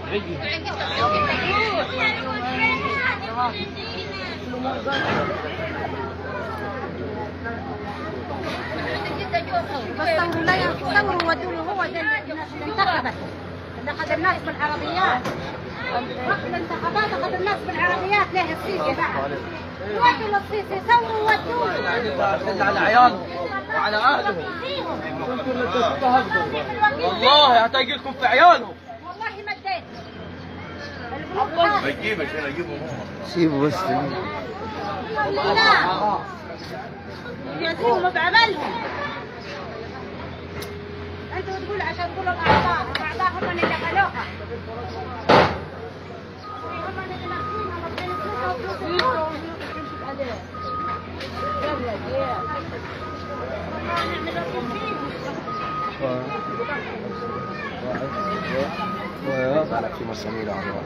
بس ثوروا لا ثوروا ودوا له هو ده اللي انتخبت اللي اخذ الناس بالعربيات وقت الانتخابات اخذ الناس بالعربيات ليه السيسي بعد ودوا للسيسي ثوروا ودوا له دل على عيالهم وعلى اهلهم والله هتجي لكم في عيالهم والله ما اديت بجيبك انا اجيبهم هم سيبه بس لا يزيدهم بعملهم انتوا تقول عشان تقولوا الاعضاء الاعضاء هم اللي دخلوها هم اللي دخلوها ربنا يكرمها وفلوس النور. بالك في مسامير عمرها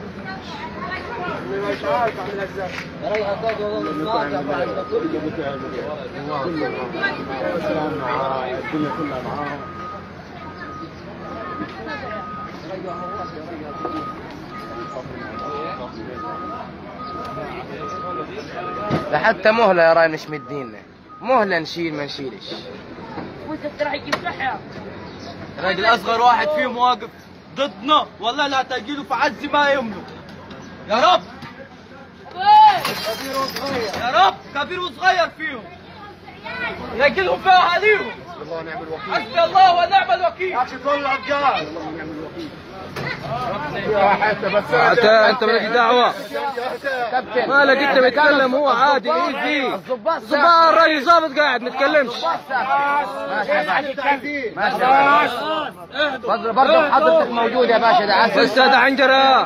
لحتى مهلة يا راي مش مدينا مهلة نشيل ما نشيلش الراجل اصغر واحد فيهم واقف ضدنا والله لا تجيله في عز ما يملك يا رب يا رب كبير وصغير فيهم يجيلهم في اهاليهم حسبي الله ونعم الوكيل انت انت مالك دعوة مالك انت بتكلم هو عادي ايزي الضباط الراجل ظابط قاعد ما تكلمش برضه برضه حضرتك موجود يا باشا ده عسل بس هذا عنجرة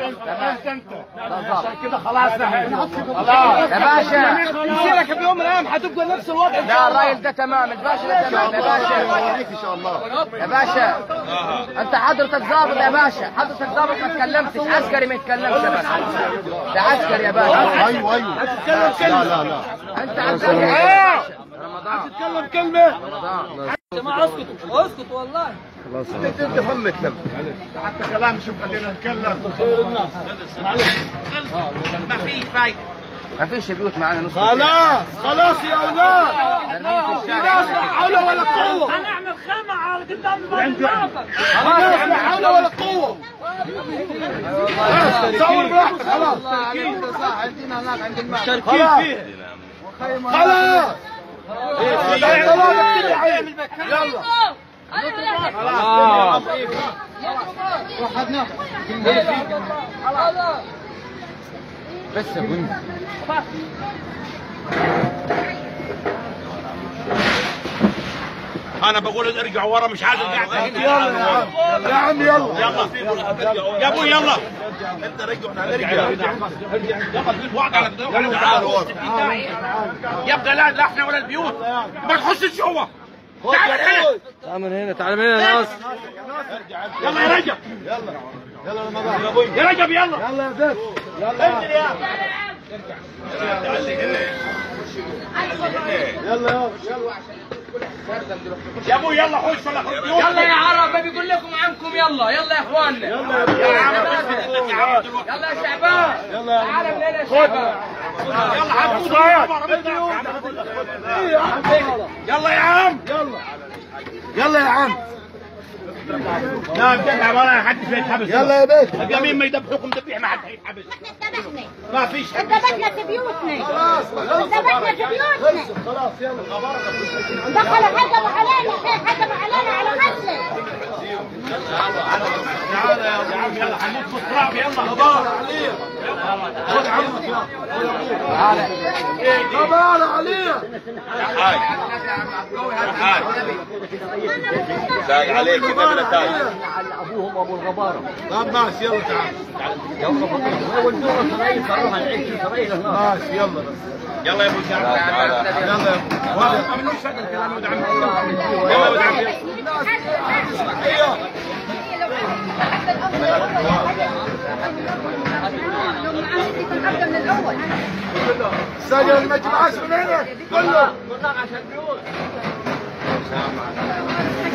يا باشا مسيرك بيوم من الايام هتبقى نفس الوضع لا الراجل ده تمام الباشا ده تمام يا باشا ان شاء الله يا باشا انت حضرتك ضابط يا باشا حضرتك ضابط ما تكلمتش عسكري ما يتكلمش يا باشا ده عسكري يا باشا ايوه ايوه لا لا لا انت عسكري يا باشا تتكلم كلمه ما اسكتوا اسكتوا والله انت انت فمك لم حتى كلام شوف خلينا نتكلم ما فيش بيوت معانا نص خلاص خلاص يا اولاد لا حول ولا قوه خلاص لا حول ولا قوه صور براحتك خلاص مشاركين فيها خلاص آه. بس يا بني انا بقول ارجع ورا مش عايز ارجع هنا يا عم يلا يلا يا ابوي يلا انت رجع احنا هنرجع يلا في وقت على يبقى لا لا احنا ولا البيوت ما نخشش جوا تعال هنا تعال من هنا تعال من هنا يا ناس يلا يا رجب يا رجب يلا يلا يا زيد يلا انزل يا يا ابوي يلا خش ولا خش يلا يا عرب بيقول لكم عنكم يلا يلا يا اخواننا يلا يا عم يلا يلا يا شعبان يلا تعالى من هنا يا شعبان يلا حبوا يلا يا عم يلا يلا يا عم لا بجد ولا حد في يتحبس يلا يا بيت اليمين ما يذبحوكم ذبيح ما حد هيتحبس احنا اتذبحنا ما فيش حد اتذبحنا في بيوتنا اتذبحنا في بيوتنا خلاص يلا دخلوا حكموا علينا حكموا علينا على قتله تعال يا عم يلا حنموت في التراب يلا غبار خذ عمك يلا غبار علي تعال تعال داق عليك كده بلا تاج ابوهم ابو الغباره طب ماشي يلا تعال ماشي يلا يلا يا ابو شعب يلا يا ابو ما منوش هذا الكلام يا ولد عمي يلا يا ولد عمي سجل ما تبعش من هنا كله